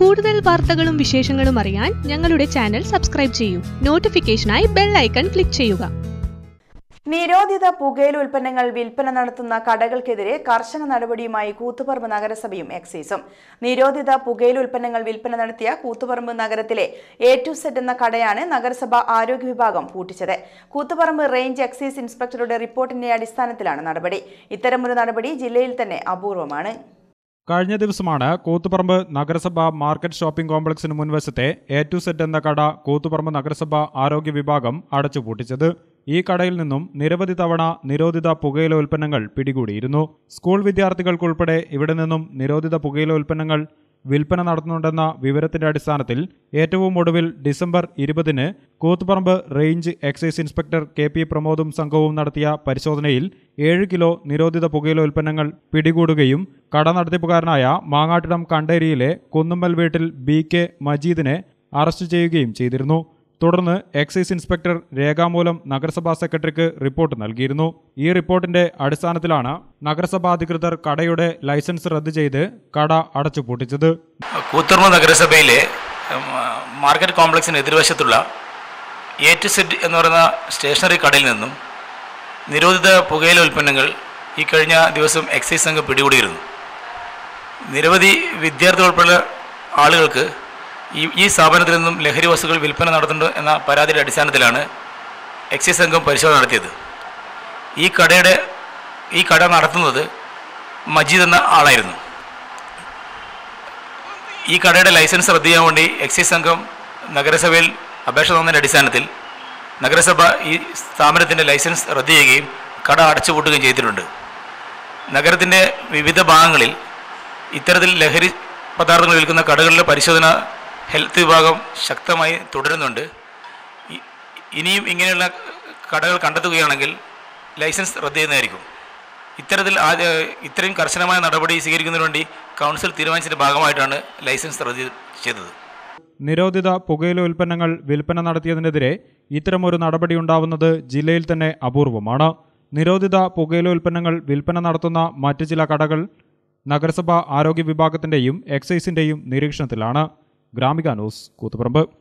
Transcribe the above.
കൂടുതൽ വാർത്തകളും വിശേഷങ്ങളും അറിയാൻ ഞങ്ങളുടെ ചാനൽ സബ്സ്ക്രൈബ് ചെയ്യൂ നോട്ടിഫിക്കേഷനായി ബെൽ ഐക്കൺ ക്ലിക്ക് ചെയ്യുക നിരോധിത പുകയില ഉൽപ്പന്നങ്ങൾ വിൽപ്പന നടത്തുന്ന കടകൾക്കെതിരെ കർശന നടപടിയുമായി കൂത്തുപറമ്പ് നഗരസഭയും എക്സൈസും നിരോധിത പുകയില ഉൽപ്പന്നങ്ങൾ വിൽപ്പന നടത്തിയ കൂത്തുപറമ്പ് നഗരത്തിലെ എ ടു സെറ്റ് എന്ന കടയാണ് നഗരസഭ ആരോഗ്യ വിഭാഗം പൂട്ടിച്ചത് കൂത്തുപറമ്പ് റേഞ്ച് എക്സൈസ് ഇൻസ്പെക്ടറുടെ റിപ്പോർട്ടിന്റെ അടിസ്ഥാനത്തിലാണ് നടപടി ഇത്തരമൊരു നടപടി ജില്ലയിൽ തന്നെ അപൂർവമാണ് കഴിഞ്ഞ ദിവസമാണ് കൂത്തുപറമ്പ് നഗരസഭ മാർക്കറ്റ് ഷോപ്പിംഗ് കോംപ്ലക്സിന് മുൻവശത്തെ എ ടു സെറ്റ് എന്ന കട കൂത്തുപറമ്പ് നഗരസഭ ആരോഗ്യ വിഭാഗം അടച്ചുപൂട്ടിച്ചത് ഈ കടയിൽ നിന്നും നിരവധി തവണ നിരോധിത പുകയില ഉൽപ്പന്നങ്ങൾ പിടികൂടിയിരുന്നു സ്കൂൾ വിദ്യാർത്ഥികൾക്കുൾപ്പെടെ ഇവിടെ നിന്നും നിരോധിത പുകയില ഉൽപ്പന്നങ്ങൾ വിൽപ്പന നടത്തുന്നുണ്ടെന്ന വിവരത്തിന്റെ അടിസ്ഥാനത്തിൽ ഏറ്റവും ഒടുവിൽ ഡിസംബർ ഇരുപതിന് Koothuparamba range excise inspector K P പ്രമോദും സംഘവും നടത്തിയ പരിശോധനയിൽ ഏഴ് കിലോ നിരോധിത പുകയില ഉൽപ്പന്നങ്ങൾ പിടികൂടുകയും കട നടത്തിപ്പുകാരനായ മാങ്ങാട്ടിടം കണ്ടേരിയിലെ കുന്നുമ്മൽ വീട്ടിൽ ബി കെ മജീദിനെ അറസ്റ്റ് ചെയ്യുകയും ചെയ്തിരുന്നു തുടർന്ന് എക്സൈസ് ഇൻസ്പെക്ടർ രേഖാമൂലം നഗരസഭാ സെക്രട്ടറിക്ക് റിപ്പോർട്ട് നൽകിയിരുന്നു ഈ റിപ്പോർട്ടിന്റെ അടിസ്ഥാനത്തിലാണ് നഗരസഭാ അധികൃതർ കടയുടെ ലൈസൻസ് റദ്ദ് ചെയ്ത് കട അടച്ചുപൂട്ടിച്ചത് കൂത്തുറമ്പ് നഗരസഭയിലെ ഉം, മാർക്കറ്റ് കോംപ്ലക്സിന് എതിർവശത്തുള്ള എ ടു സെഡ് എന്ന് പറയുന്ന സ്റ്റേഷനറി കടയിൽ നിന്നും നിരോധിത പുകയില ഉൽപ്പന്നങ്ങൾ ഈ കഴിഞ്ഞ ദിവസം എക്സൈസ് സംഘം പിടികൂടിയിരുന്നു നിരവധി വിദ്യാർത്ഥികൾ ഉൾപ്പെടെ ആളുകൾക്ക് ഈ ഈ സ്ഥാപനത്തിൽ നിന്നും ലഹരി വസ്തുക്കൾ വിൽപ്പന നടത്തുന്നുണ്ട് എന്ന പരാതിയുടെ അടിസ്ഥാനത്തിലാണ് എക്സൈസ് സംഘം പരിശോധന നടത്തിയത് ഈ കടയുടെ ഈ കട നടത്തുന്നത് മജീദ് എന്ന ആളായിരുന്നു ഈ കടയുടെ ലൈസൻസ് റദ്ദ് ചെയ്യാൻ വേണ്ടി എക്സൈസ് സംഘം നഗരസഭയിൽ അപേക്ഷ തന്നതിൻ്റെ അടിസ്ഥാനത്തിൽ നഗരസഭ ഈ സ്ഥാപനത്തിൻ്റെ ലൈസൻസ് റദ്ദ് ചെയ്യുകയും കട അടച്ചുപൂട്ടുകയും ചെയ്തിട്ടുണ്ട് നഗരത്തിൻ്റെ വിവിധ ഭാഗങ്ങളിൽ ഇത്തരത്തിൽ ലഹരി പദാർത്ഥങ്ങൾ വിൽക്കുന്ന കടകളിലെ പരിശോധന ഹെൽത്ത് വിഭാഗം ശക്തമായി തുടരുന്നുണ്ട് ഇ- ഇനിയും ഇങ്ങനെയുള്ള കടകൾ കണ്ടെത്തുകയാണെങ്കിൽ ലൈസൻസ് റദ്ദ് ചെയ്യുന്നതായിരിക്കും ഇത്തരത്തിൽ ആദ്യ ഇത്രയും കർശനമായ നടപടി സ്വീകരിക്കുന്നതിന് വേണ്ടി കൗൺസിൽ തീരുമാനിച്ചതിൻ്റെ ഭാഗമായിട്ടാണ് ലൈസൻസ് റദ്ദ് ചെയ്തത് നിരോധിത പുകയില ഉൽപ്പന്നങ്ങൾ വിൽപ്പന നടത്തിയതിനെതിരെ ഇത്തരമൊരു നടപടി ഉണ്ടാവുന്നത് ജില്ലയിൽ തന്നെ അപൂർവമാണ് നിരോധിത പുകയില ഉൽപ്പന്നങ്ങൾ വിൽപ്പന നടത്തുന്ന മറ്റ് ചില കടകൾ നഗരസഭ ആരോഗ്യ വിഭാഗത്തിന്റെയും എക്സൈസിന്റെയും നിരീക്ഷണത്തിലാണ് ഗ്രാമിക ന്യൂസ് കൂത്തുപറമ്പ്